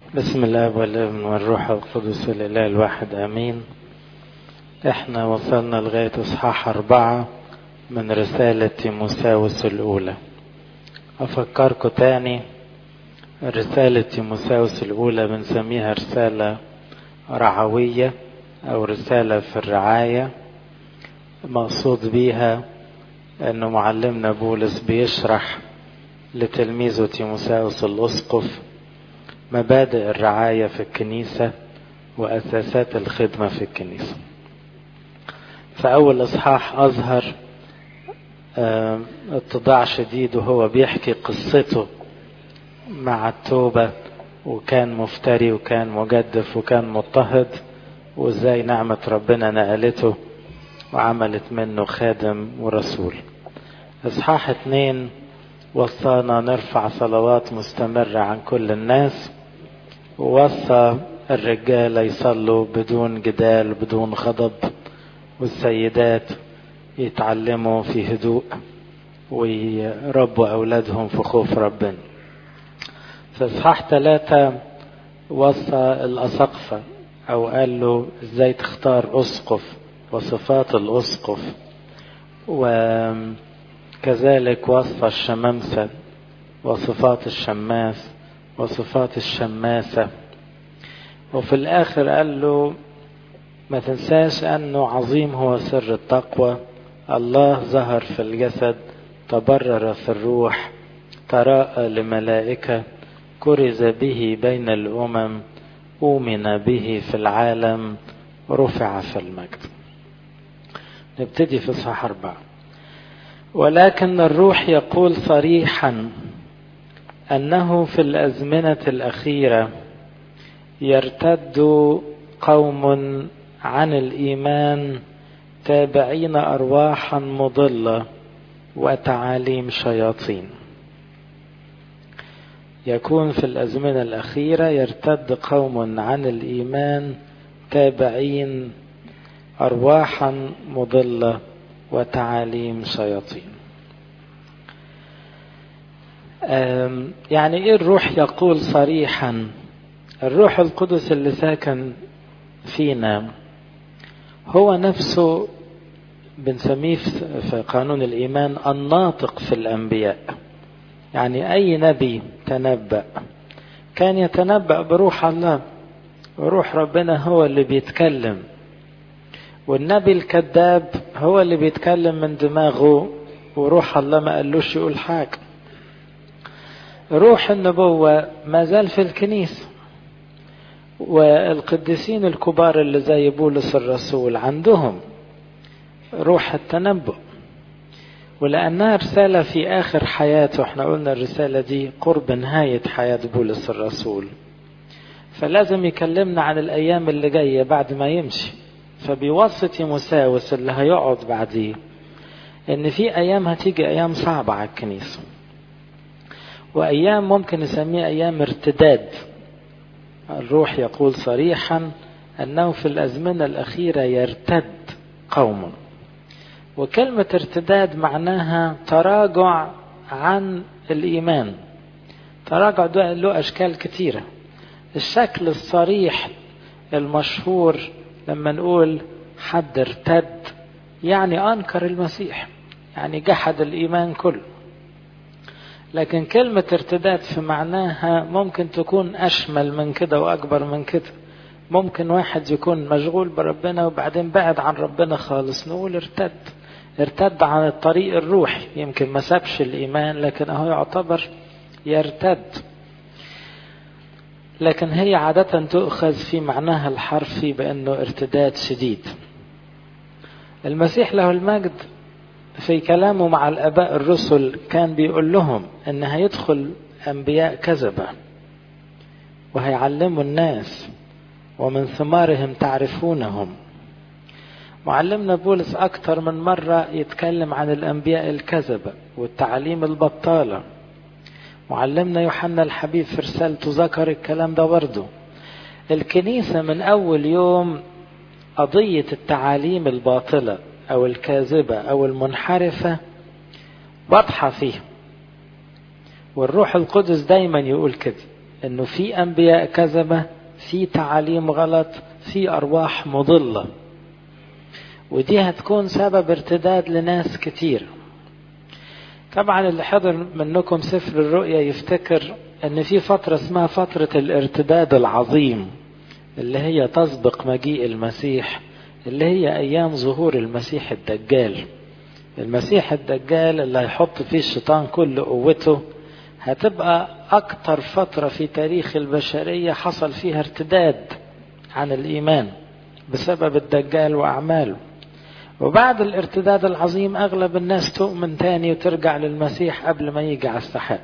بسم الله والابن والروح القدس الإله الواحد آمين احنا وصلنا لغاية اصحاح أربعة من رسالة تيموساوس الأولى أفكركم تاني رسالة تيموساوس الأولى بنسميها رسالة رعوية أو رسالة في الرعاية مقصود بيها أنه معلمنا بولس بيشرح لتلميذه تيموساوس الأسقف مبادئ الرعاية في الكنيسة وأساسات الخدمة في الكنيسة فأول إصحاح أظهر اتضاع شديد وهو بيحكي قصته مع التوبة وكان مفتري وكان مجدف وكان مضطهد وازاي نعمة ربنا نقلته وعملت منه خادم ورسول اصحاح اتنين وصانا نرفع صلوات مستمرة عن كل الناس ووصى الرجال يصلوا بدون جدال بدون غضب والسيدات يتعلموا في هدوء ويربوا أولادهم في خوف ربنا في إصحاح ثلاثة وصى الأسقفة أو قال له إزاي تختار أسقف وصفات الأسقف وكذلك وصى الشمامسة وصفات الشماس وصفات الشماسة وفي الآخر قال له ما تنساش أنه عظيم هو سر التقوى الله ظهر في الجسد تبرر في الروح تراءى لملائكة كرز به بين الأمم أؤمن به في العالم رفع في المجد نبتدي في صح أربعة ولكن الروح يقول صريحا أنه في الأزمنة الأخيرة يرتد قوم عن الإيمان تابعين أرواحا مضلة وتعاليم شياطين يكون في الأزمنة الأخيرة يرتد قوم عن الإيمان تابعين أرواحا مضلة وتعاليم شياطين يعني ايه الروح يقول صريحا الروح القدس اللي ساكن فينا هو نفسه بنسميه في قانون الإيمان الناطق في الأنبياء يعني أي نبي تنبأ كان يتنبأ بروح الله وروح ربنا هو اللي بيتكلم والنبي الكذاب هو اللي بيتكلم من دماغه وروح الله ما قالوش يقول حاجة روح النبوة ما زال في الكنيسة والقديسين الكبار اللي زي بولس الرسول عندهم روح التنبؤ ولأنها رسالة في آخر حياته احنا قلنا الرسالة دي قرب نهاية حياة بولس الرسول فلازم يكلمنا عن الأيام اللي جاية بعد ما يمشي فبيوصي تيموساوس اللي هيقعد بعديه إن في أيام هتيجي أيام صعبة على الكنيسة وأيام ممكن نسميها أيام ارتداد الروح يقول صريحا أنه في الأزمنة الأخيرة يرتد قوم وكلمة ارتداد معناها تراجع عن الإيمان تراجع ده له أشكال كثيرة الشكل الصريح المشهور لما نقول حد ارتد يعني أنكر المسيح يعني جحد الإيمان كله لكن كلمة ارتداد في معناها ممكن تكون أشمل من كده وأكبر من كده ممكن واحد يكون مشغول بربنا وبعدين بعد عن ربنا خالص نقول ارتد ارتد عن الطريق الروحي يمكن ما سابش الإيمان لكن أهو يعتبر يرتد لكن هي عادة تؤخذ في معناها الحرفي بأنه ارتداد شديد المسيح له المجد في كلامه مع الآباء الرسل كان بيقول لهم إن هيدخل أنبياء كذبة وهيعلموا الناس ومن ثمارهم تعرفونهم معلمنا بولس أكثر من مرة يتكلم عن الأنبياء الكذبة والتعاليم البطالة معلمنا يوحنا الحبيب في رسالته ذكر الكلام ده برضه الكنيسة من أول يوم قضية التعاليم الباطلة أو الكاذبة أو المنحرفة واضحة فيه والروح القدس دايما يقول كده انه في انبياء كذبة في تعاليم غلط في ارواح مضلة ودي هتكون سبب ارتداد لناس كتير طبعا اللي حضر منكم سفر الرؤيا يفتكر ان في فترة اسمها فترة الارتداد العظيم اللي هي تسبق مجيء المسيح اللي هي ايام ظهور المسيح الدجال المسيح الدجال اللي هيحط فيه الشيطان كل قوته هتبقى اكتر فترة في تاريخ البشرية حصل فيها ارتداد عن الايمان بسبب الدجال واعماله وبعد الارتداد العظيم اغلب الناس تؤمن تاني وترجع للمسيح قبل ما يجي على السحاب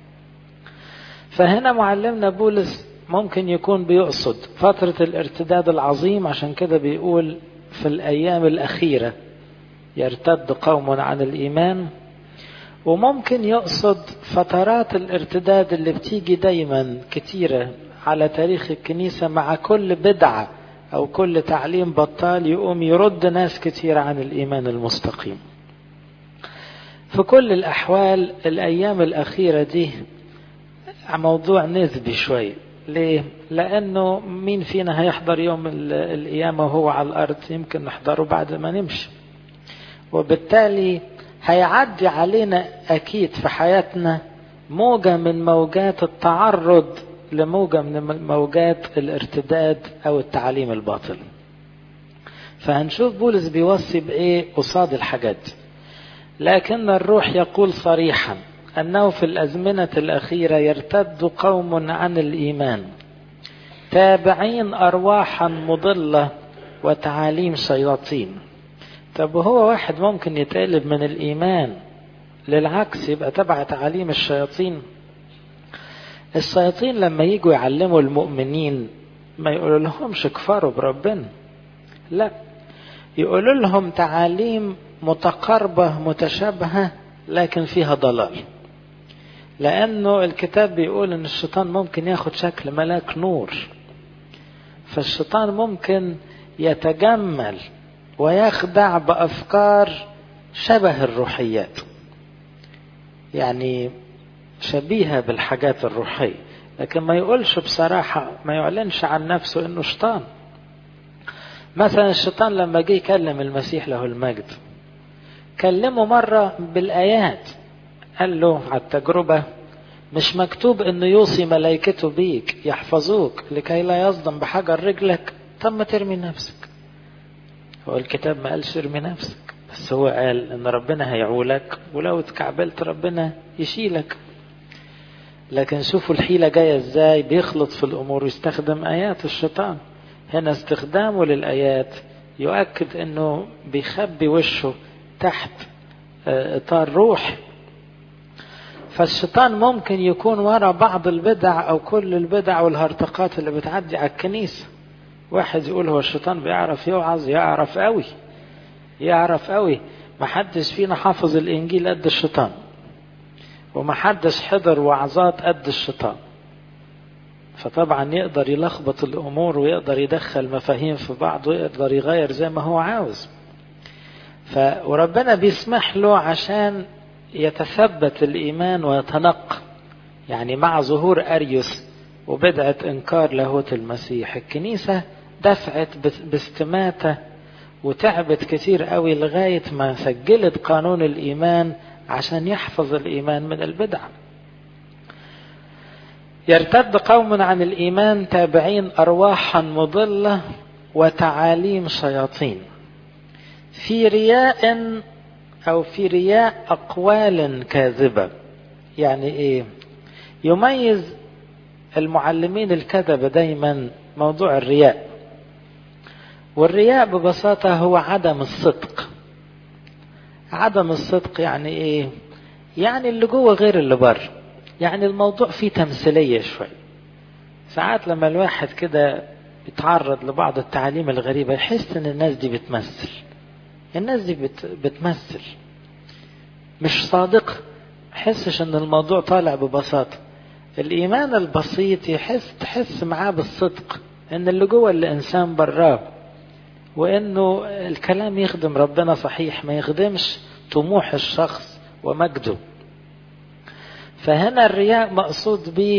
فهنا معلمنا بولس ممكن يكون بيقصد فترة الارتداد العظيم عشان كده بيقول في الأيام الأخيرة يرتد قوم عن الإيمان وممكن يقصد فترات الارتداد اللي بتيجي دايما كتيرة على تاريخ الكنيسة مع كل بدعة أو كل تعليم بطال يقوم يرد ناس كتير عن الإيمان المستقيم في كل الأحوال الأيام الأخيرة دي موضوع نسبي شوي ليه؟ لأنه مين فينا هيحضر يوم القيامة وهو على الأرض يمكن نحضره بعد ما نمشي وبالتالي هيعدي علينا أكيد في حياتنا موجة من موجات التعرض لموجة من موجات الارتداد أو التعليم الباطل فهنشوف بولس بيوصي بإيه قصاد الحاجات لكن الروح يقول صريحا أنه في الأزمنة الأخيرة يرتد قوم عن الإيمان تابعين أرواحا مضلة وتعاليم شياطين طب وهو واحد ممكن يتقلب من الإيمان للعكس يبقى تبع تعاليم الشياطين الشياطين لما يجوا يعلموا المؤمنين ما يقولوا لهمش كفروا بربنا لا يقولوا لهم تعاليم متقاربة متشابهة لكن فيها ضلال لأنه الكتاب بيقول إن الشيطان ممكن ياخد شكل ملاك نور فالشيطان ممكن يتجمل ويخدع بأفكار شبه الروحيات يعني شبيهة بالحاجات الروحية لكن ما يقولش بصراحة ما يعلنش عن نفسه انه شيطان مثلا الشيطان لما جه يكلم المسيح له المجد كلمه مرة بالآيات قال له على التجربة مش مكتوب انه يوصي ملائكته بيك يحفظوك لكي لا يصدم بحجر رجلك طب ما ترمي نفسك هو الكتاب ما قالش ارمي نفسك بس هو قال ان ربنا هيعولك ولو اتكعبلت ربنا يشيلك لكن شوفوا الحيلة جاية ازاي بيخلط في الامور ويستخدم ايات الشيطان هنا استخدامه للايات يؤكد انه بيخبي وشه تحت اطار روح فالشيطان ممكن يكون ورا بعض البدع او كل البدع والهرطقات اللي بتعدي على الكنيسه واحد يقول هو الشيطان بيعرف يوعظ يعرف قوي يعرف قوي محدش فينا حافظ الانجيل قد الشيطان ومحدش حضر وعظات قد الشيطان فطبعا يقدر يلخبط الامور ويقدر يدخل مفاهيم في بعض ويقدر يغير زي ما هو عاوز ف وربنا بيسمح له عشان يتثبت الايمان ويتنقى يعني مع ظهور اريوس وبدعة انكار لاهوت المسيح الكنيسة دفعت باستماتة وتعبت كتير قوي لغاية ما سجلت قانون الإيمان عشان يحفظ الإيمان من البدع يرتد قوم عن الإيمان تابعين أرواحا مضلة وتعاليم شياطين في رياء أو في رياء أقوال كاذبة يعني إيه يميز المعلمين الكذبة دايما موضوع الرياء والرياء ببساطة هو عدم الصدق عدم الصدق يعني ايه يعني اللي جوه غير اللي بره يعني الموضوع فيه تمثيلية شوي ساعات لما الواحد كده يتعرض لبعض التعاليم الغريبة يحس ان الناس دي بتمثل الناس دي بت بتمثل مش صادق حسش ان الموضوع طالع ببساطة الإيمان البسيط يحس تحس معاه بالصدق إن اللي جوه اللي إنسان براه وإنه الكلام يخدم ربنا صحيح ما يخدمش طموح الشخص ومجده فهنا الرياء مقصود به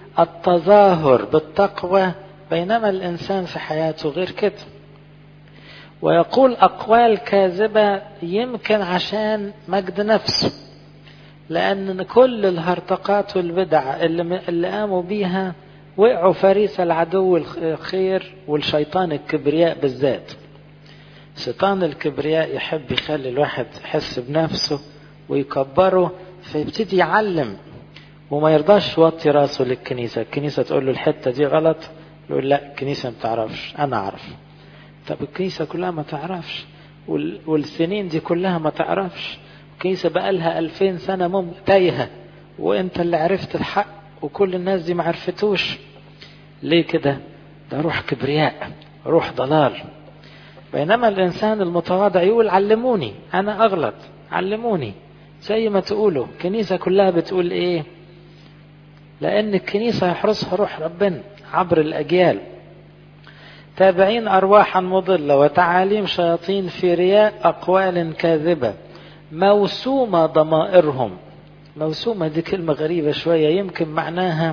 التظاهر بالتقوى بينما الإنسان في حياته غير كده ويقول أقوال كاذبة يمكن عشان مجد نفسه لأن كل الهرطقات والبدع اللي, اللي قاموا بيها وقعوا فريس العدو الخير والشيطان الكبرياء بالذات شيطان الكبرياء يحب يخلي الواحد يحس بنفسه ويكبره فيبتدي يعلم وما يرضاش يوطي راسه للكنيسة الكنيسة تقول له الحتة دي غلط يقول لا الكنيسة ما تعرفش أنا أعرف طب الكنيسة كلها ما تعرفش والسنين دي كلها ما تعرفش الكنيسة بقالها ألفين سنة مم تايهة وانت اللي عرفت الحق وكل الناس دي ما عرفتوش ليه كده ده روح كبرياء روح ضلال بينما الإنسان المتواضع يقول علموني أنا أغلط علموني زي ما تقولوا الكنيسة كلها بتقول إيه لأن الكنيسة يحرسها روح ربنا عبر الأجيال تابعين أرواحا مضلة وتعاليم شياطين في رياء أقوال كاذبة موسومة ضمائرهم موسومة دي كلمة غريبة شوية يمكن معناها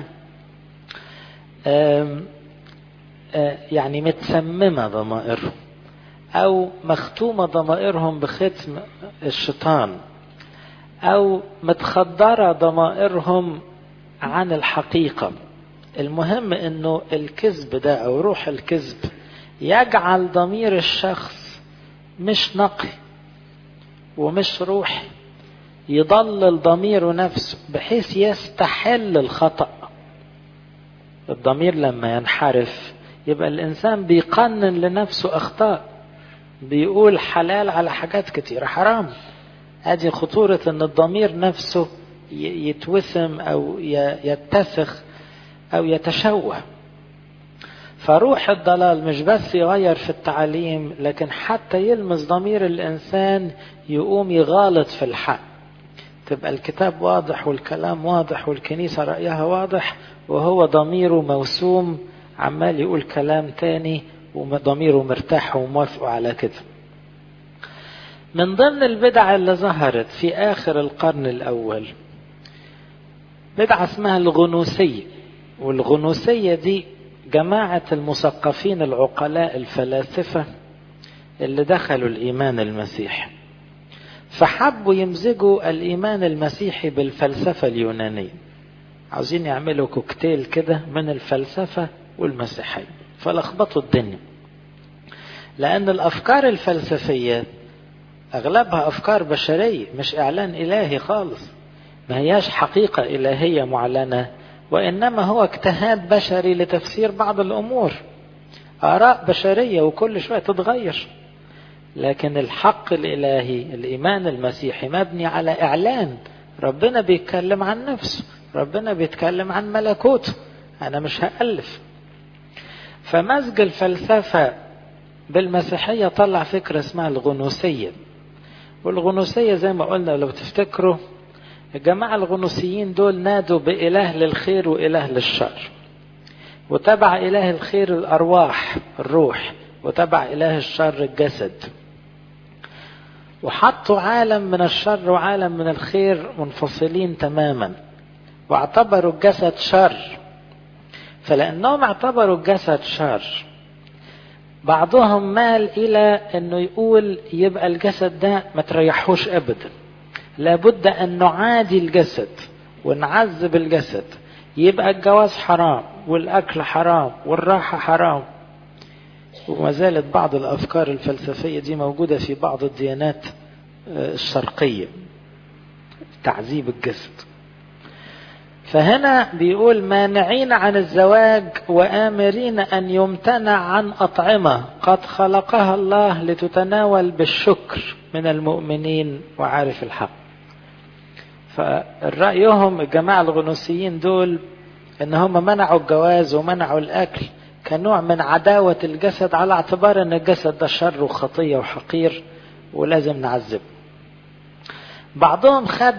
آم آم يعني متسممة ضمائرهم أو مختومة ضمائرهم بختم الشيطان أو متخدرة ضمائرهم عن الحقيقة المهم أنه الكذب ده أو روح الكذب يجعل ضمير الشخص مش نقي ومش روحي يضلل ضميره نفسه بحيث يستحل الخطأ الضمير لما ينحرف يبقى الإنسان بيقنن لنفسه أخطاء بيقول حلال على حاجات كتيرة حرام ادي خطورة ان الضمير نفسه يتوسم او يتسخ او يتشوه فروح الضلال مش بس يغير في التعاليم لكن حتى يلمس ضمير الانسان يقوم يغالط في الحق تبقى الكتاب واضح والكلام واضح والكنيسة رأيها واضح وهو ضميره موسوم عمال يقول كلام تاني وضميره مرتاح وموافقه على كده من ضمن البدع اللي ظهرت في آخر القرن الأول بدعة اسمها الغنوسية والغنوسية دي جماعة المثقفين العقلاء الفلاسفة اللي دخلوا الإيمان المسيحي فحبوا يمزجوا الإيمان المسيحي بالفلسفة اليونانية عاوزين يعملوا كوكتيل كده من الفلسفة والمسيحية فلخبطوا الدنيا لأن الأفكار الفلسفية أغلبها أفكار بشرية مش إعلان إلهي خالص ما هياش حقيقة إلهية معلنة وإنما هو اجتهاد بشري لتفسير بعض الأمور آراء بشرية وكل شوية تتغير لكن الحق الإلهي الإيمان المسيحي مبني على إعلان ربنا بيتكلم عن نفسه ربنا بيتكلم عن ملكوته أنا مش هألف فمزج الفلسفة بالمسيحية طلع فكرة اسمها الغنوسية والغنوسية زي ما قلنا لو تفتكروا الجماعة الغنوسيين دول نادوا بإله للخير وإله للشر وتبع إله الخير الأرواح الروح وتبع إله الشر الجسد وحطوا عالم من الشر وعالم من الخير منفصلين تماما واعتبروا الجسد شر فلأنهم اعتبروا الجسد شر بعضهم مال إلى أنه يقول يبقى الجسد ده ما تريحوش أبدا لابد أن نعادي الجسد ونعذب الجسد يبقى الجواز حرام والأكل حرام والراحة حرام وما زالت بعض الأفكار الفلسفية دي موجودة في بعض الديانات الشرقية تعذيب الجسد فهنا بيقول مانعين عن الزواج وآمرين أن يمتنع عن أطعمة قد خلقها الله لتتناول بالشكر من المؤمنين وعارف الحق فرأيهم الجماعة الغنوسيين دول ان هم منعوا الجواز ومنعوا الاكل كنوع من عداوة الجسد على اعتبار ان الجسد ده شر وخطية وحقير ولازم نعذبه بعضهم خد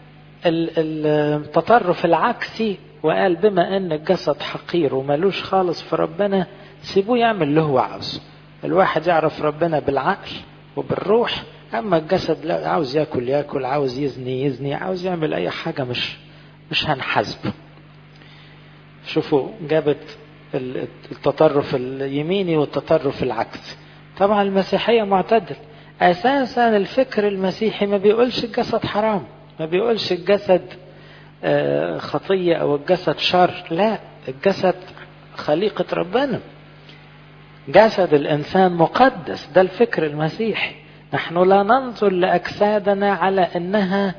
التطرف العكسي وقال بما ان الجسد حقير وملوش خالص في ربنا سيبوه يعمل اللي هو عاوزه الواحد يعرف ربنا بالعقل وبالروح اما الجسد لا عاوز ياكل ياكل عاوز يزني يزني عاوز يعمل اي حاجة مش مش هنحاسبه شوفوا جابت التطرف اليميني والتطرف العكسي طبعا المسيحية معتدل أساسا الفكر المسيحي ما بيقولش الجسد حرام ما بيقولش الجسد خطية أو الجسد شر لا الجسد خليقة ربنا جسد الإنسان مقدس ده الفكر المسيحي نحن لا ننظر لأجسادنا على أنها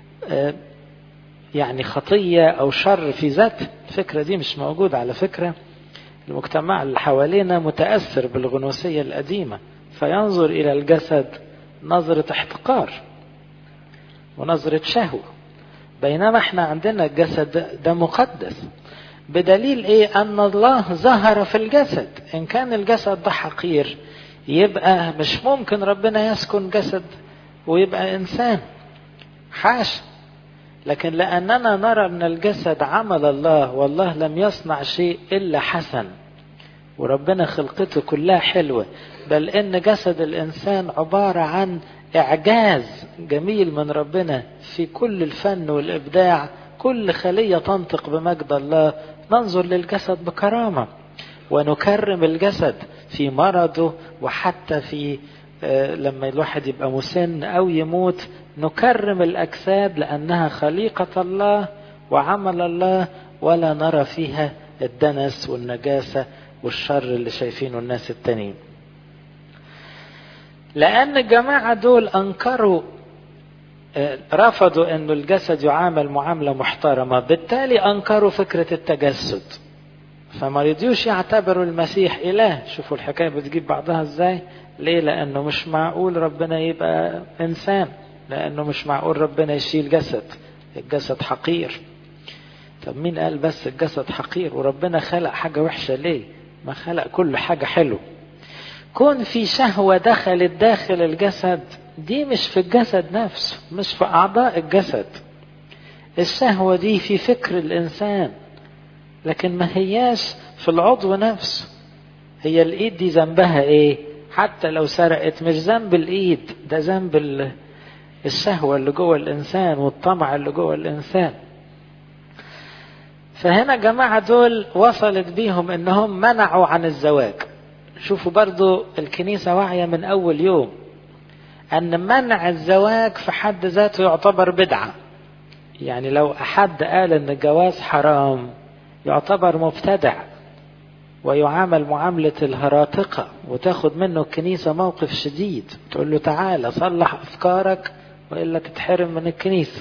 يعني خطية أو شر في ذات الفكرة دي مش موجودة على فكرة المجتمع اللي حوالينا متأثر بالغنوصية القديمة فينظر إلى الجسد نظرة احتقار ونظرة شهوة بينما احنا عندنا الجسد ده مقدس بدليل ايه ان الله ظهر في الجسد ان كان الجسد ده حقير يبقى مش ممكن ربنا يسكن جسد ويبقى انسان حاشا لكن لاننا نرى ان الجسد عمل الله والله لم يصنع شيء الا حسن وربنا خلقته كلها حلوه بل ان جسد الانسان عباره عن اعجاز جميل من ربنا في كل الفن والابداع كل خليه تنطق بمجد الله ننظر للجسد بكرامه ونكرم الجسد في مرضه وحتى في لما الواحد يبقى مسن او يموت نكرم الاجساد لانها خليقه الله وعمل الله ولا نرى فيها الدنس والنجاسه والشر اللي شايفينه الناس التانيين لأن الجماعة دول أنكروا رفضوا أن الجسد يعامل معاملة محترمة بالتالي أنكروا فكرة التجسد فما رضيوش يعتبروا المسيح إله شوفوا الحكاية بتجيب بعضها إزاي ليه لأنه مش معقول ربنا يبقى إنسان لأنه مش معقول ربنا يشيل جسد الجسد حقير طب مين قال بس الجسد حقير وربنا خلق حاجة وحشة ليه ما خلق كل حاجة حلوة كون في شهوة دخلت داخل الجسد دي مش في الجسد نفسه مش في أعضاء الجسد الشهوة دي في فكر الإنسان لكن ما هياش في العضو نفسه هي الإيد دي ذنبها إيه حتى لو سرقت مش ذنب الإيد ده ذنب الشهوة اللي جوه الإنسان والطمع اللي جوه الإنسان فهنا جماعة دول وصلت بيهم إنهم منعوا عن الزواج شوفوا برضو الكنيسة واعية من أول يوم أن منع الزواج في حد ذاته يعتبر بدعة يعني لو أحد قال أن الجواز حرام يعتبر مبتدع ويعامل معاملة الهراطقة وتاخد منه الكنيسة موقف شديد تقول له تعالى صلح أفكارك وإلا تتحرم من الكنيسة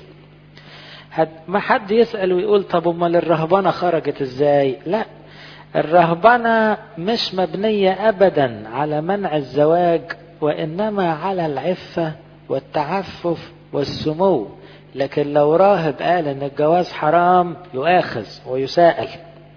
ما حد يسأل ويقول طب أمال الرهبنة خرجت إزاي لا الرهبنة مش مبنية أبدا على منع الزواج وإنما على العفة والتعفف والسمو لكن لو راهب قال إن الجواز حرام يؤاخذ ويساءل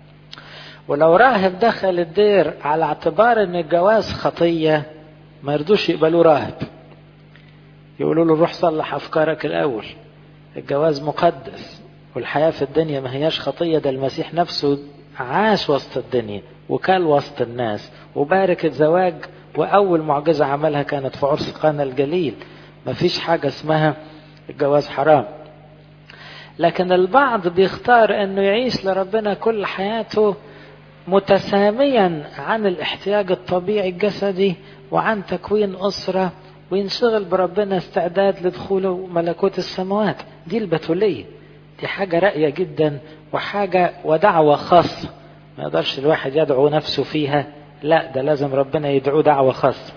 ولو راهب دخل الدير على اعتبار إن الجواز خطية ما يرضوش يقبلوه راهب يقولوا له روح صلح أفكارك الأول الجواز مقدس والحياة في الدنيا ما هياش خطية ده المسيح نفسه عاش وسط الدنيا وكال وسط الناس وبارك الزواج وأول معجزة عملها كانت في عرس قانا الجليل مفيش حاجة اسمها الجواز حرام لكن البعض بيختار انه يعيش لربنا كل حياته متساميا عن الاحتياج الطبيعي الجسدي وعن تكوين أسرة وينشغل بربنا استعداد لدخوله ملكوت السماوات دي البتولية دي حاجة راقية جدا وحاجة ودعوة خاصة ما يقدرش الواحد يدعو نفسه فيها لا ده لازم ربنا يدعوه دعوة خاصة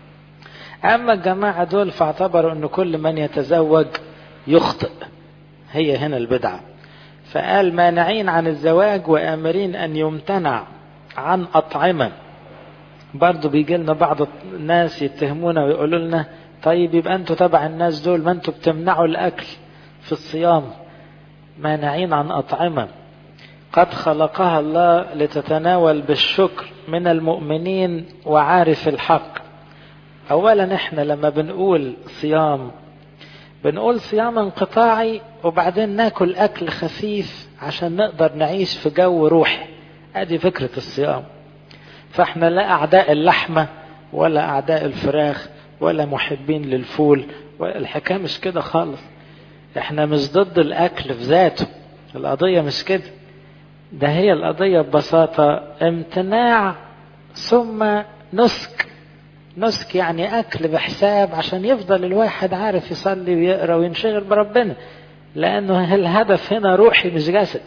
أما الجماعة دول فاعتبروا أن كل من يتزوج يخطئ هي هنا البدعة فقال مانعين عن الزواج وآمرين أن يمتنع عن أطعمة برضو بيجي لنا بعض الناس يتهمونا ويقولوا لنا طيب يبقى انتوا تبع الناس دول ما انتوا بتمنعوا الأكل في الصيام مانعين عن أطعمة قد خلقها الله لتتناول بالشكر من المؤمنين وعارف الحق أولا احنا لما بنقول صيام بنقول صيام انقطاعي وبعدين ناكل أكل خفيف عشان نقدر نعيش في جو روحي ادي فكرة الصيام فاحنا لا أعداء اللحمة ولا أعداء الفراخ ولا محبين للفول الحكاية مش كده خالص احنا مش ضد الأكل في ذاته القضية مش كده ده هي القضية ببساطة امتناع ثم نسك نسك يعني أكل بحساب عشان يفضل الواحد عارف يصلي ويقرأ وينشغل بربنا لأنه الهدف هنا روحي مش جسد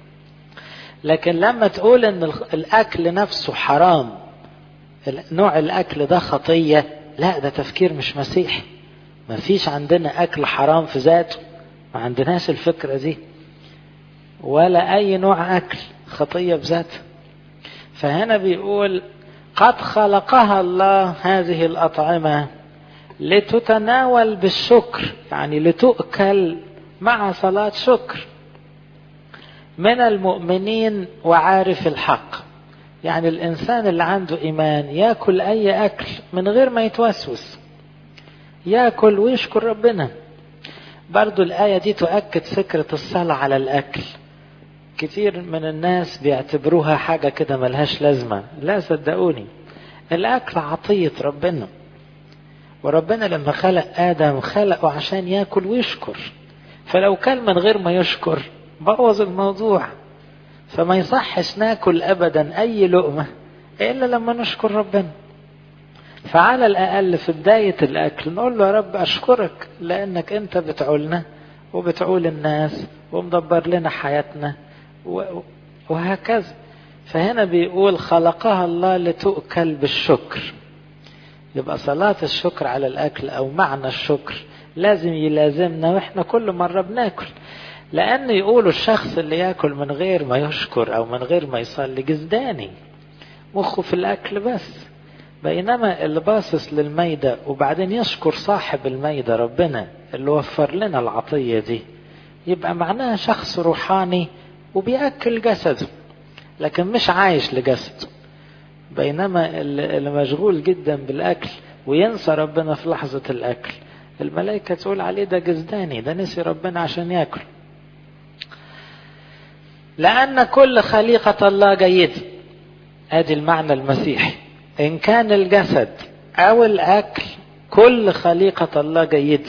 لكن لما تقول ان الأكل نفسه حرام نوع الأكل ده خطية لا ده تفكير مش مسيحي ما فيش عندنا أكل حرام في ذاته ما عندناش الفكرة دي ولا أي نوع أكل خطية بذاته فهنا بيقول قد خلقها الله هذه الأطعمة لتتناول بالشكر يعني لتؤكل مع صلاة شكر من المؤمنين وعارف الحق يعني الإنسان اللي عنده إيمان يأكل أي أكل من غير ما يتوسوس يأكل ويشكر ربنا برضو الآية دي تؤكد فكرة الصلاة على الأكل كتير من الناس بيعتبروها حاجة كده ملهاش لازمة لا صدقوني الأكل عطية ربنا وربنا لما خلق آدم خلقه عشان يأكل ويشكر فلو كان من غير ما يشكر بوظ الموضوع فما يصحش ناكل أبدا أي لقمة إلا لما نشكر ربنا فعلى الأقل في بداية الأكل نقول له يا رب أشكرك لأنك أنت بتعولنا وبتعول الناس ومدبر لنا حياتنا وهكذا فهنا بيقول خلقها الله لتؤكل بالشكر يبقى صلاة الشكر على الأكل أو معنى الشكر لازم يلازمنا وإحنا كل مرة بناكل لأن يقولوا الشخص اللي يأكل من غير ما يشكر أو من غير ما يصلي جزداني مخه في الأكل بس بينما اللي باصص للميدة وبعدين يشكر صاحب الميدة ربنا اللي وفر لنا العطية دي يبقى معناها شخص روحاني وبيأكل جسده لكن مش عايش لجسده بينما اللي مشغول جدا بالأكل وينسى ربنا في لحظة الأكل الملائكة تقول عليه ده جزداني ده نسي ربنا عشان يأكل لأن كل خليقة الله جيدة ادي المعنى المسيحي إن كان الجسد أو الأكل كل خليقة الله جيدة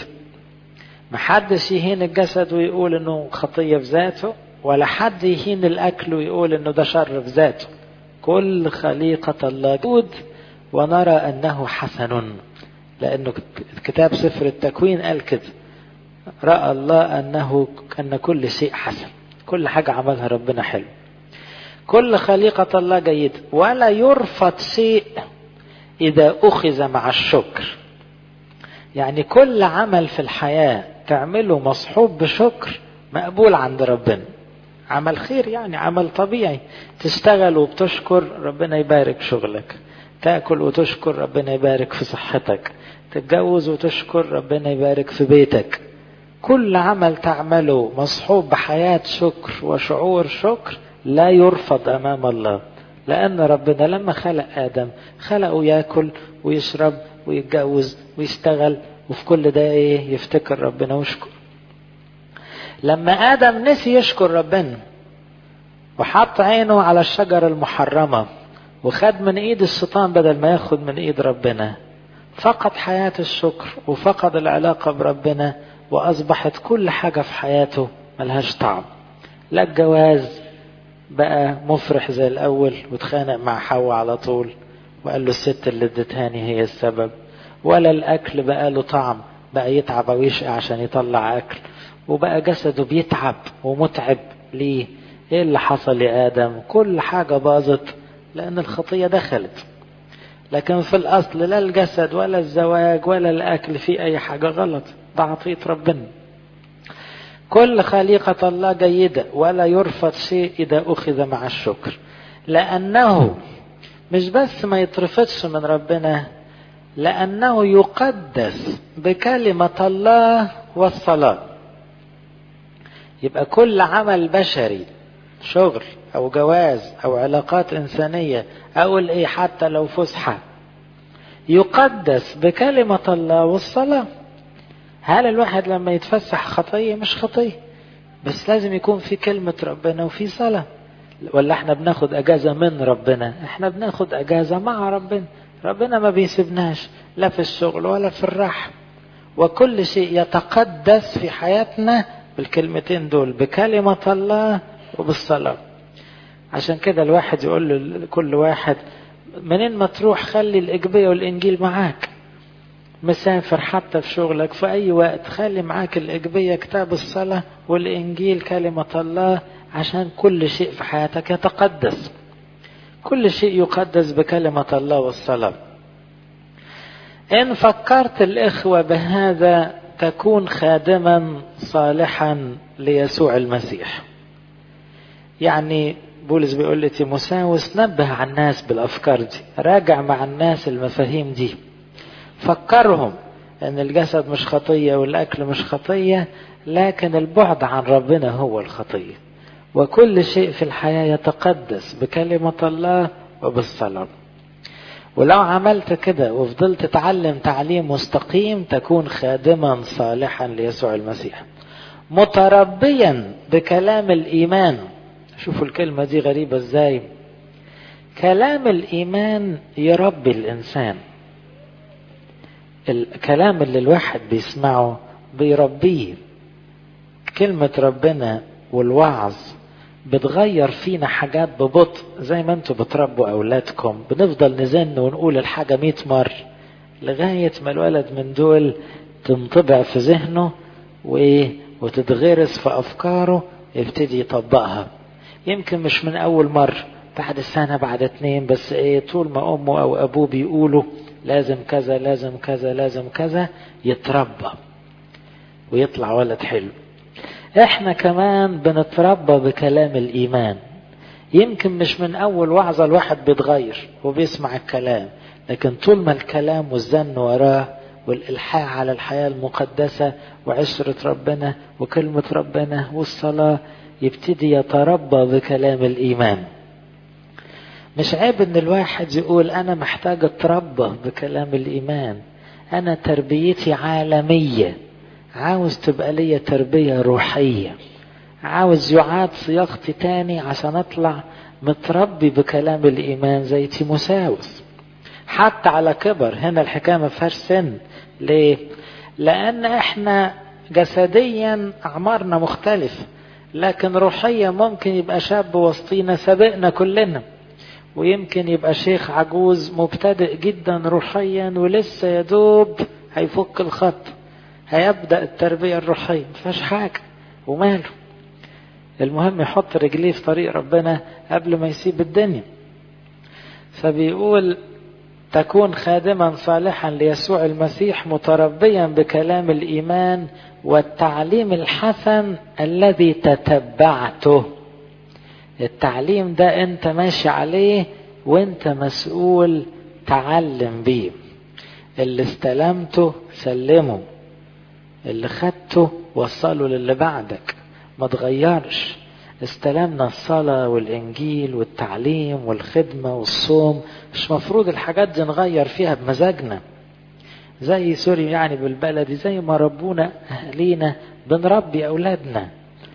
محدش يهين الجسد ويقول إنه خطية في ذاته ولا حد يهين الأكل ويقول إنه ده شر في ذاته كل خليقة الله جود ونرى أنه حسن لأنه كتاب سفر التكوين قال كده رأى الله أنه أن كل شيء حسن كل حاجة عملها ربنا حلو كل خليقة الله جيد ولا يرفض شيء إذا أخذ مع الشكر يعني كل عمل في الحياة تعمله مصحوب بشكر مقبول عند ربنا عمل خير يعني عمل طبيعي تشتغل وبتشكر ربنا يبارك شغلك تاكل وتشكر ربنا يبارك في صحتك تتجوز وتشكر ربنا يبارك في بيتك كل عمل تعمله مصحوب بحياة شكر وشعور شكر لا يرفض أمام الله لأن ربنا لما خلق آدم خلقه ياكل ويشرب ويتجوز ويشتغل وفي كل ده ايه يفتكر ربنا ويشكر لما آدم نسي يشكر ربنا وحط عينه على الشجرة المحرمة وخد من ايد الشيطان بدل ما ياخد من ايد ربنا فقد حياة الشكر وفقد العلاقة بربنا وأصبحت كل حاجة في حياته ملهاش طعم لا الجواز بقى مفرح زي الأول واتخانق مع حواء على طول وقال له الست اللي ادتهاني هي السبب ولا الأكل بقى له طعم بقى يتعب أو يشقى عشان يطلع أكل وبقى جسده بيتعب ومتعب ليه ايه اللي حصل لآدم كل حاجة باظت لأن الخطية دخلت لكن في الأصل لا الجسد ولا الزواج ولا الأكل في أي حاجة غلط ده عطية ربنا كل خليقة الله جيدة ولا يرفض شيء إذا أخذ مع الشكر لأنه مش بس ما يترفضش من ربنا لأنه يقدس بكلمة الله والصلاة يبقى كل عمل بشري شغل أو جواز أو علاقات إنسانية أو الإيه حتى لو فسحة يقدس بكلمة الله والصلاة هل الواحد لما يتفسح خطية مش خطية بس لازم يكون في كلمة ربنا وفي صلاة ولا احنا بناخد اجازة من ربنا احنا بناخد اجازة مع ربنا ربنا ما بيسيبناش لا في الشغل ولا في الراحة وكل شيء يتقدس في حياتنا بالكلمتين دول بكلمة الله وبالصلاة عشان كده الواحد يقول لكل واحد منين ما تروح خلي الإجبية والإنجيل معاك مسافر حتى في شغلك في أي وقت خلي معاك الإجبية كتاب الصلاة والإنجيل كلمة الله عشان كل شيء في حياتك يتقدس كل شيء يقدس بكلمة الله والصلاة إن فكرت الإخوة بهذا تكون خادما صالحا ليسوع المسيح يعني بولس بيقول لي تيموساوس نبه على الناس بالأفكار دي راجع مع الناس المفاهيم دي فكرهم ان الجسد مش خطية والاكل مش خطية لكن البعد عن ربنا هو الخطية وكل شيء في الحياة يتقدس بكلمة الله وبالصلاة ولو عملت كده وفضلت تتعلم تعليم مستقيم تكون خادما صالحا ليسوع المسيح متربيا بكلام الإيمان شوفوا الكلمة دي غريبة ازاي كلام الإيمان يربي الإنسان الكلام اللي الواحد بيسمعه بيربيه كلمة ربنا والوعظ بتغير فينا حاجات ببطء زي ما انتوا بتربوا اولادكم بنفضل نزن ونقول الحاجة مئة مرة لغاية ما الولد من دول تنطبع في ذهنه وايه وتتغرس في افكاره يبتدي يطبقها يمكن مش من اول مرة بعد سنة بعد اتنين بس ايه طول ما امه او ابوه بيقولوا لازم كذا لازم كذا لازم كذا يتربى ويطلع ولد حلو احنا كمان بنتربى بكلام الايمان يمكن مش من اول وعظة الواحد بيتغير وبيسمع الكلام لكن طول ما الكلام والزن وراه والالحاح على الحياة المقدسة وعشرة ربنا وكلمة ربنا والصلاة يبتدي يتربى بكلام الايمان مش عيب ان الواحد يقول انا محتاج اتربى بكلام الايمان انا تربيتي عالمية عاوز تبقى ليا تربية روحية عاوز يعاد صياغتي تاني عشان اطلع متربي بكلام الايمان زي تيموساوس حتى على كبر هنا الحكاية ما فيهاش سن ليه لان احنا جسديا اعمارنا مختلفة لكن روحيا ممكن يبقى شاب وسطينا سابقنا كلنا ويمكن يبقى شيخ عجوز مبتدئ جدا روحيا ولسه يدوب هيفك الخط هيبدأ التربية الروحية مفيهاش حاجة وماله المهم يحط رجليه في طريق ربنا قبل ما يسيب الدنيا فبيقول تكون خادما صالحا ليسوع المسيح متربيا بكلام الإيمان والتعليم الحسن الذي تتبعته التعليم ده انت ماشي عليه وانت مسؤول تعلم بيه اللي استلمته سلمه اللي خدته وصله للي بعدك ما تغيرش استلمنا الصلاة والإنجيل والتعليم والخدمة والصوم مش مفروض الحاجات دي نغير فيها بمزاجنا زي سوري يعني بالبلدي زي ما ربونا أهلينا بنربي أولادنا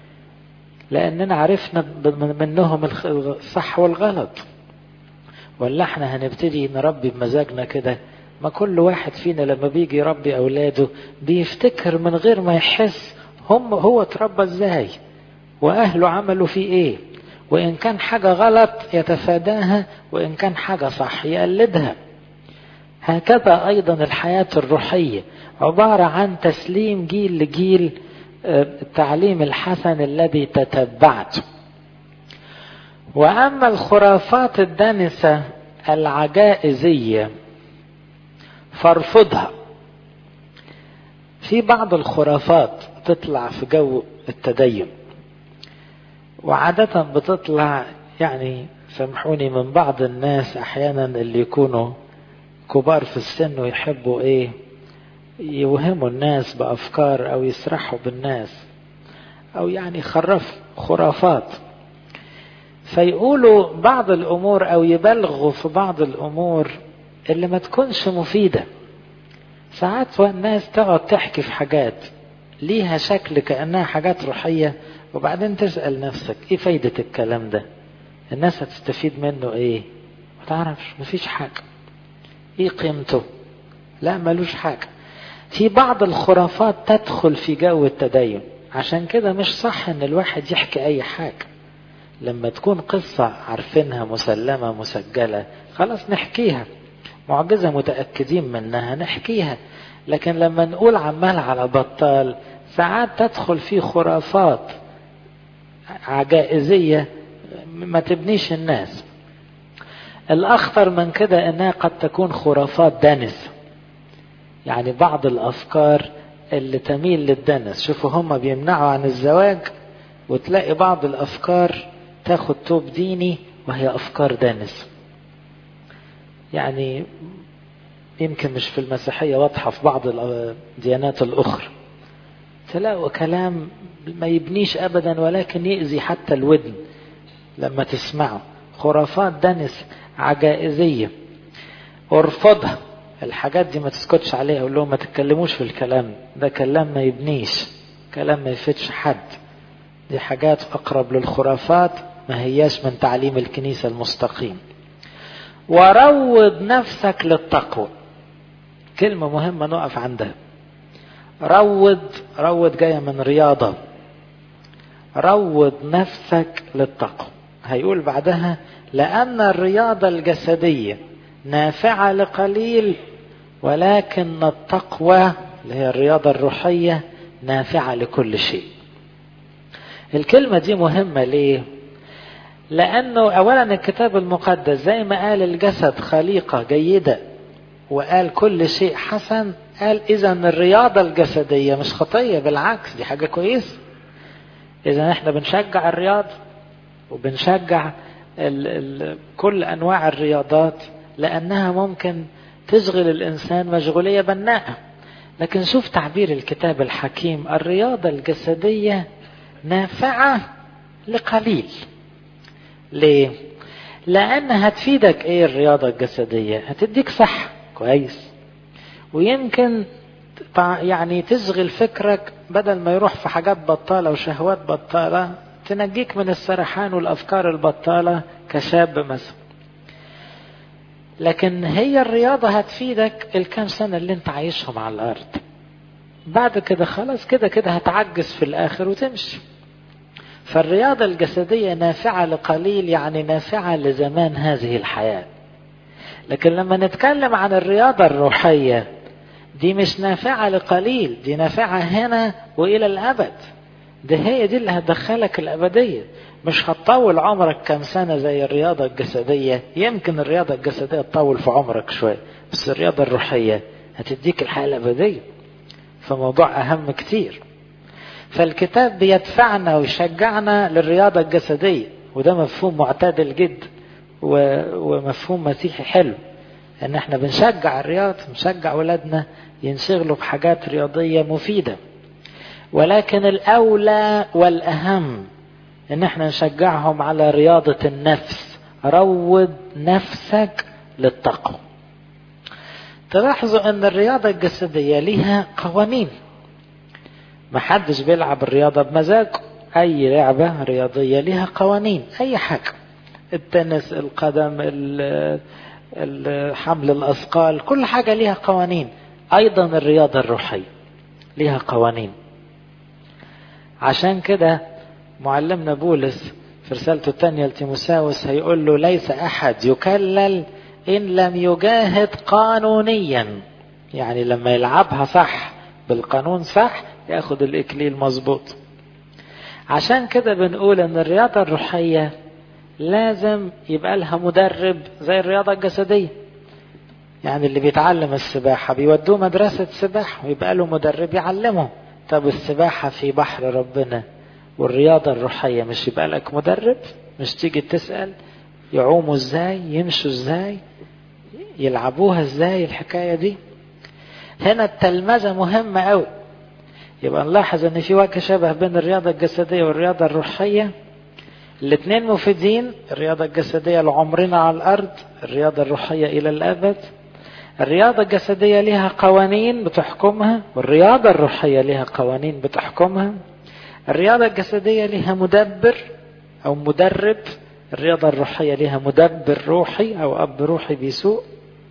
لأننا عرفنا منهم الصح والغلط ولا احنا هنبتدي نربي بمزاجنا كده ما كل واحد فينا لما بيجي يربي أولاده بيفتكر من غير ما يحس هم هو اتربى ازاي وأهله عملوا فيه ايه وإن كان حاجة غلط يتفاداها وإن كان حاجة صح يقلدها هكذا أيضا الحياة الروحية عبارة عن تسليم جيل لجيل التعليم الحسن الذي تتبعته وأما الخرافات الدنسة العجائزية فارفضها في بعض الخرافات تطلع في جو التدين وعادة بتطلع يعني سامحوني من بعض الناس أحيانا اللي يكونوا كبار في السن ويحبوا إيه يوهموا الناس بأفكار أو يسرحوا بالناس أو يعني خرف خرافات فيقولوا بعض الأمور أو يبالغوا في بعض الأمور اللي ما تكونش مفيدة ساعات الناس تقعد تحكي في حاجات ليها شكل كأنها حاجات روحية وبعدين تسأل نفسك ايه فايدة الكلام ده الناس هتستفيد منه ايه ما تعرفش مفيش حاجة ايه قيمته لا ملوش حاجة في بعض الخرافات تدخل في جو التدين عشان كده مش صح ان الواحد يحكي اي حاجة لما تكون قصة عارفينها مسلمة مسجلة خلاص نحكيها معجزة متأكدين منها نحكيها لكن لما نقول عمال على بطال ساعات تدخل فيه خرافات عجائزية ما تبنيش الناس الأخطر من كده إنها قد تكون خرافات دنس يعني بعض الأفكار اللي تميل للدنس شوفوا هم بيمنعوا عن الزواج وتلاقي بعض الأفكار تاخد توب ديني وهي أفكار دنس يعني يمكن مش في المسيحية واضحة في بعض الديانات الأخرى تلاقوا كلام ما يبنيش أبدا ولكن يأذي حتى الودن لما تسمعه خرافات دنس عجائزية ارفضها الحاجات دي ما تسكتش عليها قول لهم ما تتكلموش في الكلام ده كلام ما يبنيش كلام ما يفيدش حد دي حاجات أقرب للخرافات ما هياش من تعليم الكنيسة المستقيم وروض نفسك للتقوى كلمة مهمة نقف عندها روض روض جاية من رياضة روض نفسك للتقوى هيقول بعدها لأن الرياضة الجسدية نافعة لقليل ولكن التقوى اللي هي الرياضة الروحية نافعة لكل شيء الكلمة دي مهمة ليه لأنه أولا الكتاب المقدس زي ما قال الجسد خليقة جيدة وقال كل شيء حسن قال إذا الرياضة الجسدية مش خطية بالعكس دي حاجة كويسة إذا احنا بنشجع الرياضة وبنشجع ال ال كل أنواع الرياضات لأنها ممكن تشغل الإنسان مشغولية بناءة لكن شوف تعبير الكتاب الحكيم الرياضة الجسدية نافعة لقليل ليه؟ لأن هتفيدك إيه الرياضة الجسدية؟ هتديك صحة كويس ويمكن يعني تشغل فكرك بدل ما يروح في حاجات بطالة وشهوات بطالة تنجيك من السرحان والأفكار البطالة كشاب مثلا لكن هي الرياضة هتفيدك الكام سنة اللي انت عايشهم على الأرض بعد كده خلاص كده كده هتعجز في الآخر وتمشي فالرياضة الجسدية نافعة لقليل يعني نافعة لزمان هذه الحياة لكن لما نتكلم عن الرياضة الروحية دي مش نافعة لقليل دي نافعة هنا وإلى الأبد دي هي دي اللي هتدخلك الأبدية مش هتطول عمرك كم سنة زي الرياضة الجسدية يمكن الرياضة الجسدية تطول في عمرك شوية بس الرياضة الروحية هتديك الحياة الأبدية فموضوع أهم كتير فالكتاب بيدفعنا ويشجعنا للرياضة الجسدية وده مفهوم معتدل جدا ومفهوم مسيحي حلو ان احنا بنشجع الرياضة بنشجع ولادنا ينشغلوا بحاجات رياضية مفيدة ولكن الأولى والأهم ان احنا نشجعهم على رياضة النفس روض نفسك للتقوى تلاحظوا ان الرياضة الجسدية ليها قوانين محدش بيلعب الرياضة بمزاجه اي لعبة رياضية ليها قوانين اي حاجة التنس القدم حمل الاثقال كل حاجة ليها قوانين ايضا الرياضة الروحية ليها قوانين عشان كده معلمنا بولس في رسالته الثانية لتيموساوس هيقول له ليس أحد يكلل إن لم يجاهد قانونيا يعني لما يلعبها صح بالقانون صح ياخد الإكليل مظبوط عشان كده بنقول إن الرياضة الروحية لازم يبقى لها مدرب زي الرياضة الجسدية يعني اللي بيتعلم السباحة بيودوه مدرسة سباحة ويبقى له مدرب يعلمه طب السباحة في بحر ربنا والرياضة الروحية مش يبقى لك مدرب مش تيجي تسأل يعوموا ازاي يمشوا ازاي يلعبوها ازاي الحكاية دي هنا التلمذة مهمة قوي يبقى نلاحظ ان في وجه شبه بين الرياضة الجسدية والرياضة الروحية الاثنين مفيدين الرياضة الجسدية لعمرنا على الارض الرياضة الروحية الى الابد الرياضة الجسدية لها قوانين بتحكمها والرياضة الروحية لها قوانين بتحكمها الرياضة الجسدية لها مدبر أو مدرب الرياضة الروحية لها مدبر روحي أو أب روحي بيسوق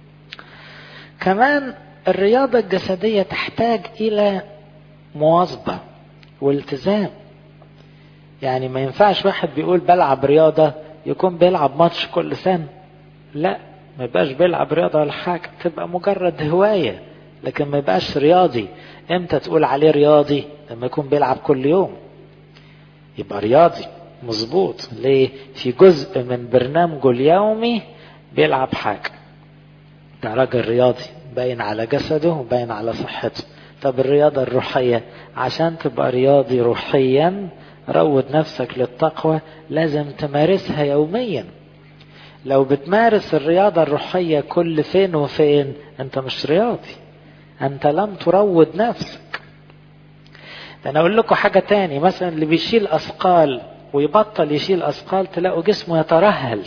كمان الرياضة الجسدية تحتاج إلى مواظبة والتزام يعني ما ينفعش واحد بيقول بلعب رياضة يكون بيلعب ماتش كل سنة لا ما يبقاش بيلعب رياضة ولا حاجة تبقى مجرد هواية لكن ما يبقاش رياضي امتى تقول عليه رياضي لما يكون بيلعب كل يوم يبقى رياضي مظبوط ليه في جزء من برنامجه اليومي بيلعب حاجة ده راجل رياضي باين على جسده وباين على صحته طب الرياضة الروحية عشان تبقى رياضي روحيا روض نفسك للتقوى لازم تمارسها يوميا لو بتمارس الرياضة الروحية كل فين وفين انت مش رياضي انت لم تروض نفسك انا اقول لكم حاجة تاني مثلا اللي بيشيل اثقال ويبطل يشيل اثقال تلاقوا جسمه يترهل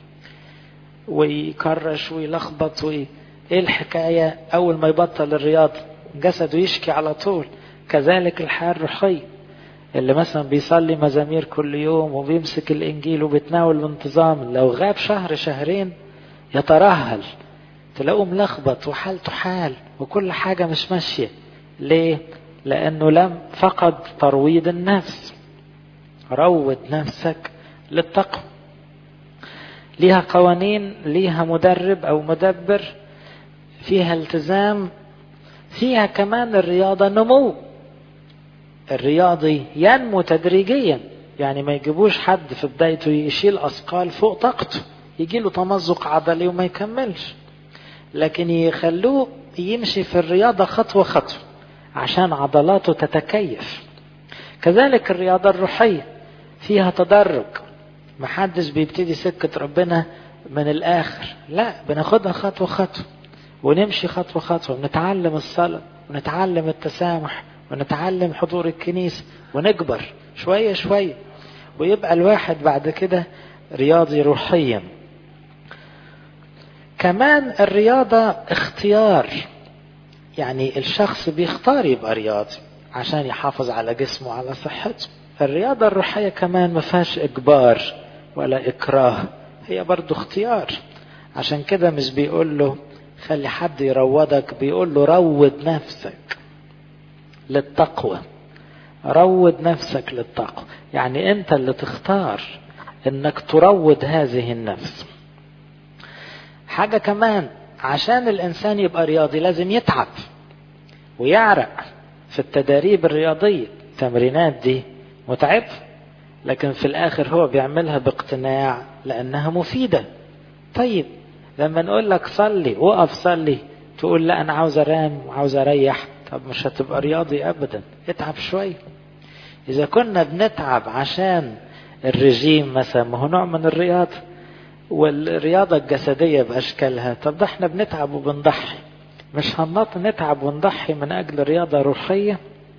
ويكرش ويلخبط وي... ايه الحكاية اول ما يبطل الرياضة جسده يشكي على طول كذلك الحياة الروحية اللي مثلا بيصلي مزامير كل يوم وبيمسك الانجيل وبيتناول بانتظام لو غاب شهر شهرين يترهل تلاقوه ملخبط وحالته حال وكل حاجة مش ماشية ليه؟ لأنه لم فقد ترويض النفس روض نفسك للتقوى ليها قوانين ليها مدرب أو مدبر فيها التزام فيها كمان الرياضة نمو الرياضي ينمو تدريجيا يعني ما يجيبوش حد في بدايته يشيل أثقال فوق طاقته يجي له تمزق عضلي وما يكملش لكن يخلوه يمشي في الرياضة خطوة خطوة عشان عضلاته تتكيف كذلك الرياضة الروحية فيها تدرج محدش بيبتدي سكة ربنا من الآخر لا بناخدها خطوة خطوة ونمشي خطوة خطوة ونتعلم الصلاة ونتعلم التسامح ونتعلم حضور الكنيسة ونكبر شوية شوية ويبقى الواحد بعد كده رياضي روحيا كمان الرياضة اختيار يعني الشخص بيختار يبقى رياضي عشان يحافظ على جسمه وعلى صحته الرياضة الروحية كمان ما فيهاش إجبار ولا إكراه هي برضو اختيار عشان كده مش بيقول له خلي حد يروضك بيقول له روض نفسك للتقوى روض نفسك للتقوى يعني انت اللي تختار انك تروض هذه النفس حاجة كمان عشان الانسان يبقى رياضي لازم يتعب ويعرق في التداريب الرياضية التمرينات دي متعبة لكن في الاخر هو بيعملها باقتناع لانها مفيدة طيب لما نقول لك صلي وقف صلي تقول لا انا عاوز انام وعاوز اريح طب مش هتبقى رياضي ابدا اتعب شوية اذا كنا بنتعب عشان الرجيم مثلا ما هو نوع من الرياضة والرياضة الجسدية بأشكالها طب ده احنا بنتعب وبنضحي مش هنط نتعب ونضحي من أجل رياضة روحية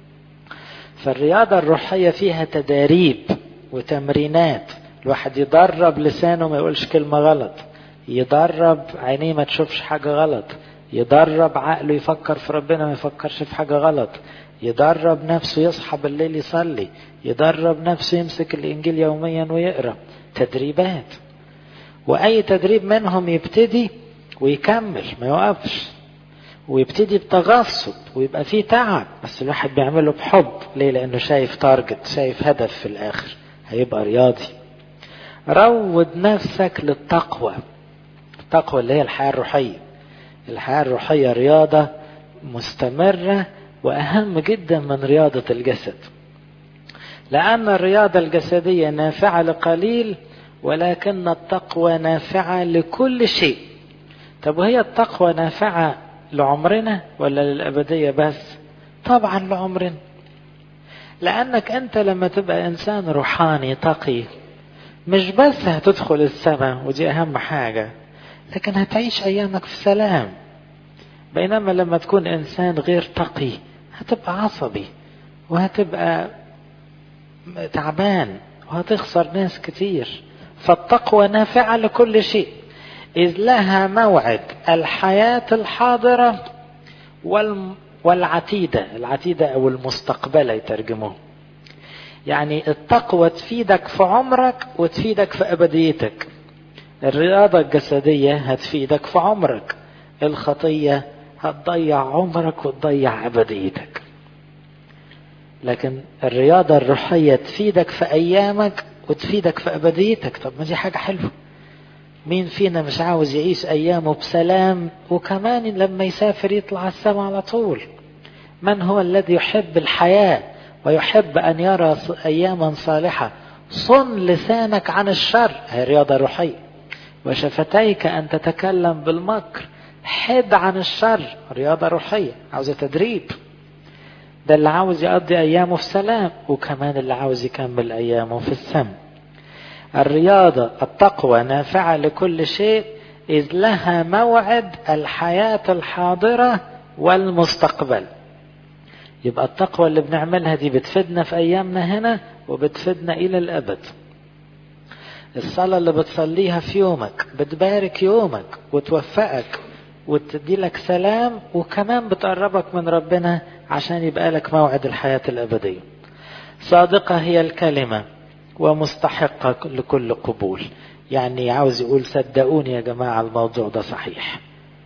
فالرياضة الروحية فيها تداريب وتمرينات الواحد يدرب لسانه ما يقولش كلمة غلط يدرب عينيه ما تشوفش حاجة غلط يدرب عقله يفكر في ربنا ما يفكرش في حاجة غلط يدرب نفسه يصحى بالليل يصلي يدرب نفسه يمسك الإنجيل يوميا ويقرأ تدريبات وأي تدريب منهم يبتدي ويكمل ما يوقفش ويبتدي بتغصب ويبقى فيه تعب بس الواحد بيعمله بحب ليه لأنه شايف تارجت شايف هدف في الآخر هيبقى رياضي روض نفسك للتقوى التقوى اللي هي الحياة الروحية الحياة الروحية رياضة مستمرة وأهم جدا من رياضة الجسد لأن الرياضة الجسدية نافعة لقليل ولكن التقوى نافعة لكل شيء طب وهي التقوى نافعة لعمرنا ولا للأبدية بس طبعا لعمرنا لأنك أنت لما تبقى إنسان روحاني تقي مش بس هتدخل السماء ودي أهم حاجة لكن هتعيش أيامك في سلام بينما لما تكون إنسان غير تقي هتبقى عصبي وهتبقى تعبان وهتخسر ناس كتير فالتقوى نافعة لكل شيء إذ لها موعد الحياة الحاضرة والعتيدة العتيدة أو المستقبلة يترجموه يعني التقوى تفيدك في عمرك وتفيدك في أبديتك الرياضة الجسدية هتفيدك في عمرك الخطية هتضيع عمرك وتضيع أبديتك لكن الرياضة الروحية تفيدك في أيامك وتفيدك في أبديتك طب ما دي حاجة حلوة مين فينا مش عاوز يعيش أيامه بسلام وكمان لما يسافر يطلع على السماء على طول من هو الذي يحب الحياة ويحب أن يرى أياما صالحة صن لسانك عن الشر هي رياضة روحية وشفتيك أن تتكلم بالمكر حد عن الشر رياضة روحية عاوزة تدريب ده اللي عاوز يقضي أيامه في سلام وكمان اللي عاوز يكمل أيامه في السم الرياضة التقوى نافعة لكل شيء إذ لها موعد الحياة الحاضرة والمستقبل يبقى التقوى اللي بنعملها دي بتفيدنا في أيامنا هنا وبتفيدنا إلى الأبد الصلاة اللي بتصليها في يومك بتبارك يومك وتوفقك وتدي لك سلام وكمان بتقربك من ربنا عشان يبقى لك موعد الحياة الأبدية صادقة هي الكلمة ومستحقة لكل قبول يعني عاوز يقول صدقوني يا جماعة الموضوع ده صحيح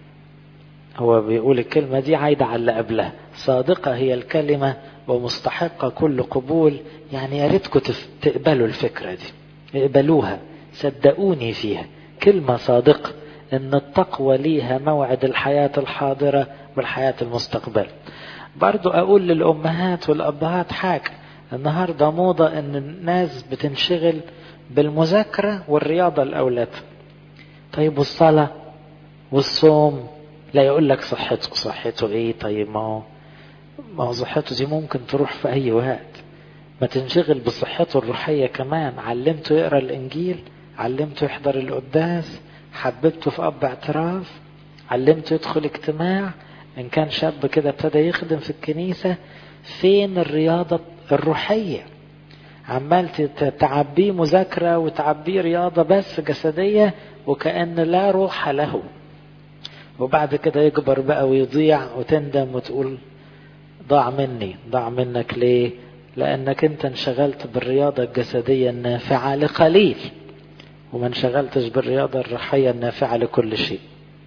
هو بيقول الكلمة دي عايدة على اللي قبلها صادقة هي الكلمة ومستحقة كل قبول يعني يا ريتكم تقبلوا الفكرة دي اقبلوها صدقوني فيها كلمة صادقة ان التقوى ليها موعد الحياة الحاضرة والحياة المستقبل برضو اقول للامهات والابهات حاجة النهاردة موضة ان الناس بتنشغل بالمذاكرة والرياضة الاولاد طيب والصلاة والصوم لا يقول لك صحته صحته ايه طيب ما هو ما هو صحته دي ممكن تروح في اي وقت ما تنشغل بصحته الروحية كمان علمته يقرأ الانجيل علمته يحضر القداس حببته في اب اعتراف علمته يدخل اجتماع ان كان شاب كده ابتدى يخدم في الكنيسة فين الرياضة الروحية عمال تعبيه مذاكرة وتعبيه رياضة بس جسدية وكأن لا روح له وبعد كده يكبر بقى ويضيع وتندم وتقول ضاع مني ضاع منك ليه لأنك أنت انشغلت بالرياضة الجسدية النافعة لقليل وما انشغلتش بالرياضة الروحية النافعة لكل شيء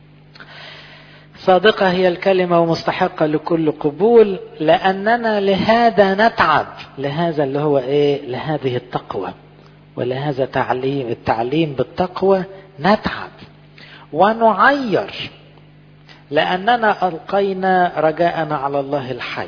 صادقة هي الكلمة ومستحقة لكل قبول لأننا لهذا نتعب لهذا اللي هو إيه لهذه التقوى ولهذا تعليم التعليم بالتقوى نتعب ونعير لأننا ألقينا رجاءنا على الله الحي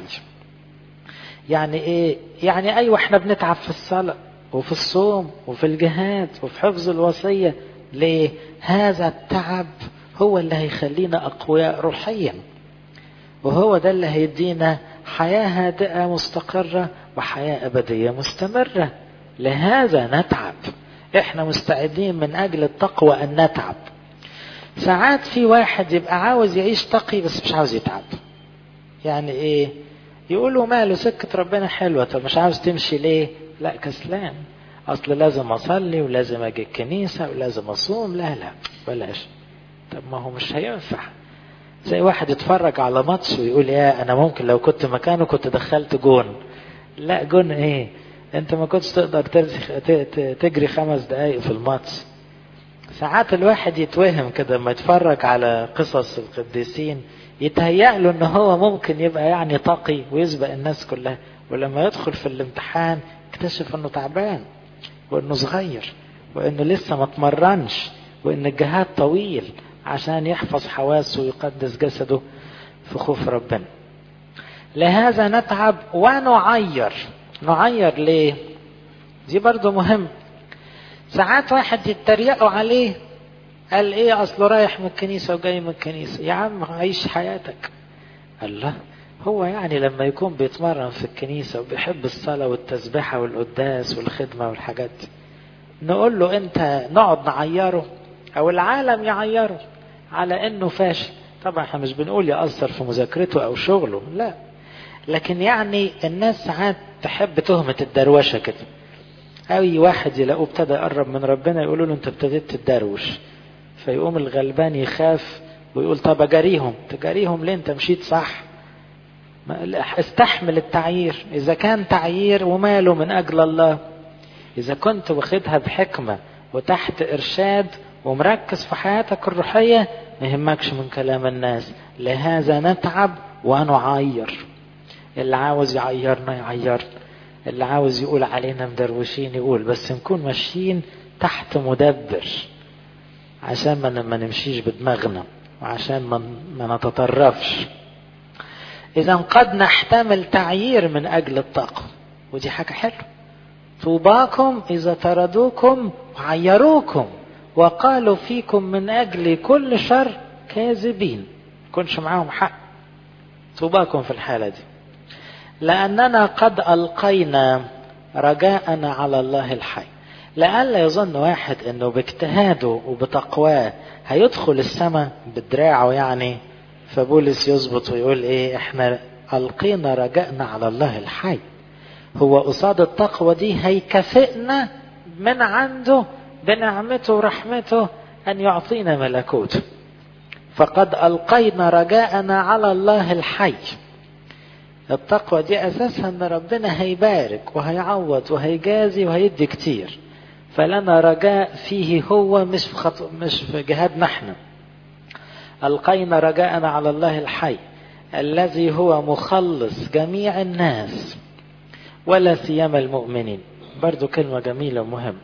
يعني إيه يعني أيوة إحنا بنتعب في الصلاة وفي الصوم وفي الجهاد وفي حفظ الوصية ليه هذا التعب هو اللي هيخلينا أقوياء روحيا وهو ده اللي هيدينا حياة هادئة مستقرة وحياة أبدية مستمرة لهذا نتعب احنا مستعدين من أجل التقوى أن نتعب ساعات في واحد يبقى عاوز يعيش تقي بس مش عاوز يتعب يعني ايه يقولوا ماله سكة ربنا حلوة طب مش عاوز تمشي ليه لا كسلان اصل لازم اصلي ولازم اجي الكنيسة ولازم اصوم لا لا بلاش طب ما هو مش هينفع زي واحد يتفرج على ماتش ويقول يا انا ممكن لو كنت مكانه كنت دخلت جون لا جون ايه انت ما كنتش تقدر تجري خمس دقايق في الماتش ساعات الواحد يتوهم كده لما يتفرج على قصص القديسين يتهيأ له ان هو ممكن يبقى يعني تقي ويسبق الناس كلها ولما يدخل في الامتحان يكتشف انه تعبان وانه صغير وانه لسه ما اتمرنش وان الجهاد طويل عشان يحفظ حواسه ويقدس جسده في خوف ربنا لهذا نتعب ونعير نعير ليه دي برضو مهم ساعات واحد يتريقوا عليه قال ايه اصله رايح من الكنيسه وجاي من الكنيسه يا عم عيش حياتك الله هو يعني لما يكون بيتمرن في الكنيسه وبيحب الصلاه والتسبيحه والقداس والخدمه والحاجات دي نقول له انت نقعد نعيره او العالم يعيره على انه فاشل طبعا احنا مش بنقول يأثر في مذاكرته او شغله لا لكن يعني الناس ساعات تحب تهمة الدروشة كده أي واحد يلاقوه ابتدى يقرب من ربنا يقولوا له أنت ابتديت تدروش فيقوم الغلبان يخاف ويقول طب أجاريهم تجاريهم ليه أنت مشيت صح استحمل التعيير إذا كان تعيير وماله من أجل الله إذا كنت واخدها بحكمة وتحت إرشاد ومركز في حياتك الروحية ما يهمكش من كلام الناس لهذا نتعب ونعير اللي عاوز يعيرنا يعيرنا اللي عاوز يقول علينا مدروشين يقول بس نكون ماشيين تحت مدبر عشان ما ما نمشيش بدماغنا وعشان ما ما نتطرفش اذا قد نحتمل تعيير من اجل التقوى ودي حاجه حلوه طوباكم اذا طردوكم وعيروكم وقالوا فيكم من اجل كل شر كاذبين كنش معاهم حق طوباكم في الحاله دي لاننا قد القينا رجاءنا على الله الحي لئلا يظن واحد انه باجتهاده وبتقواه هيدخل السماء بدراعه يعني فبولس يظبط ويقول ايه احنا القينا رجائنا على الله الحي هو قصاد التقوى دي هيكافئنا من عنده بنعمته ورحمته ان يعطينا ملكوته فقد القينا رجاءنا على الله الحي التقوى دي اساسها ان ربنا هيبارك وهيعوض وهيجازي وهيدي كتير فلنا رجاء فيه هو مش في خط... مش في جهادنا احنا القينا رجاءنا على الله الحي الذي هو مخلص جميع الناس ولا سيما المؤمنين برضو كلمة جميلة ومهمة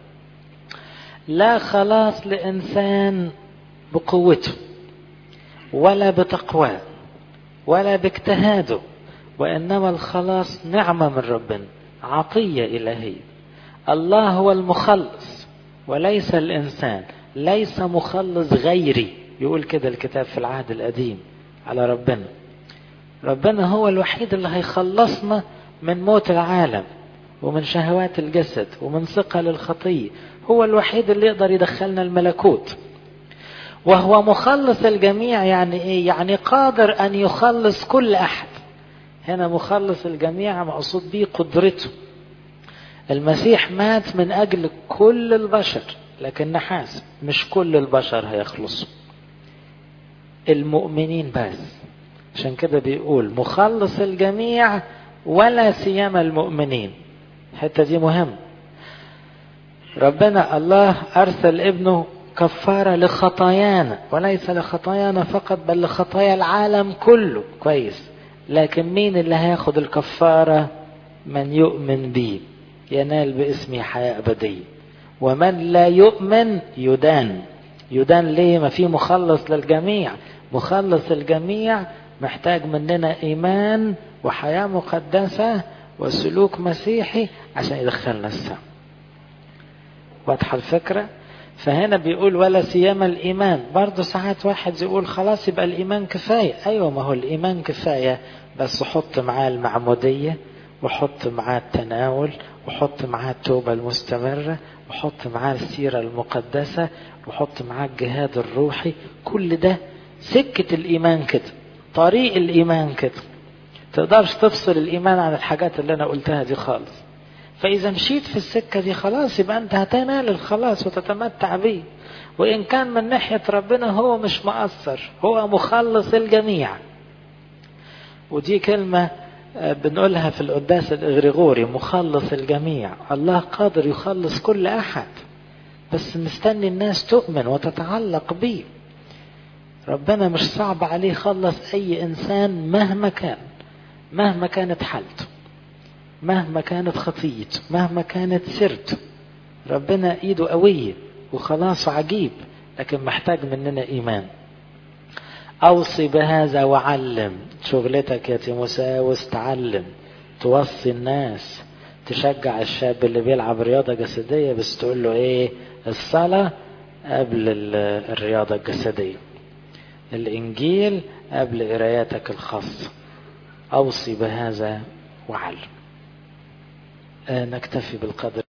لا خلاص لإنسان بقوته ولا بتقواه ولا باجتهاده وإنما الخلاص نعمة من ربنا عطية إلهية الله هو المخلص وليس الإنسان ليس مخلص غيري يقول كده الكتاب في العهد القديم على ربنا ربنا هو الوحيد اللي هيخلصنا من موت العالم ومن شهوات الجسد ومن ثقل الخطية هو الوحيد اللي يقدر يدخلنا الملكوت وهو مخلص الجميع يعني ايه يعني قادر ان يخلص كل احد هنا مخلص الجميع مقصود به قدرته المسيح مات من اجل كل البشر لكن نحاس مش كل البشر هيخلصوا المؤمنين بس عشان كده بيقول مخلص الجميع ولا سيما المؤمنين الحتة دي مهم ربنا الله أرسل ابنه كفارة لخطايانا وليس لخطايانا فقط بل لخطايا العالم كله كويس لكن مين اللي هياخد الكفارة من يؤمن بي ينال باسمي حياة أبدية ومن لا يؤمن يدان يدان ليه ما في مخلص للجميع مخلص الجميع محتاج مننا إيمان وحياة مقدسة وسلوك مسيحي عشان يدخلنا السماء واضحة الفكرة فهنا بيقول ولا سيما الإيمان برضه ساعات واحد يقول خلاص يبقى الإيمان كفاية أيوة ما هو الإيمان كفاية بس حط معاه المعمودية وحط معاه التناول وحط معاه التوبة المستمرة وحط معاه السيرة المقدسة وحط معاه الجهاد الروحي كل ده سكة الإيمان كده طريق الإيمان كده تقدرش تفصل الإيمان عن الحاجات اللي أنا قلتها دي خالص فإذا مشيت في السكة دي خلاص يبقى أنت هتنال الخلاص وتتمتع بيه وإن كان من ناحية ربنا هو مش مقصر هو مخلص الجميع ودي كلمة بنقولها في القداس الإغريغوري مخلص الجميع الله قادر يخلص كل أحد بس مستني الناس تؤمن وتتعلق بيه ربنا مش صعب عليه يخلص أي إنسان مهما كان مهما كانت حالته مهما كانت خطيته مهما كانت سيرته ربنا ايده قوية وخلاصه عجيب لكن محتاج مننا ايمان اوصي بهذا وعلم شغلتك يا تيموساوس تعلم توصي الناس تشجع الشاب اللي بيلعب رياضة جسدية بس تقول له ايه الصلاة قبل الرياضة الجسدية الانجيل قبل قراياتك الخاصة اوصي بهذا وعلم نكتفي بالقدر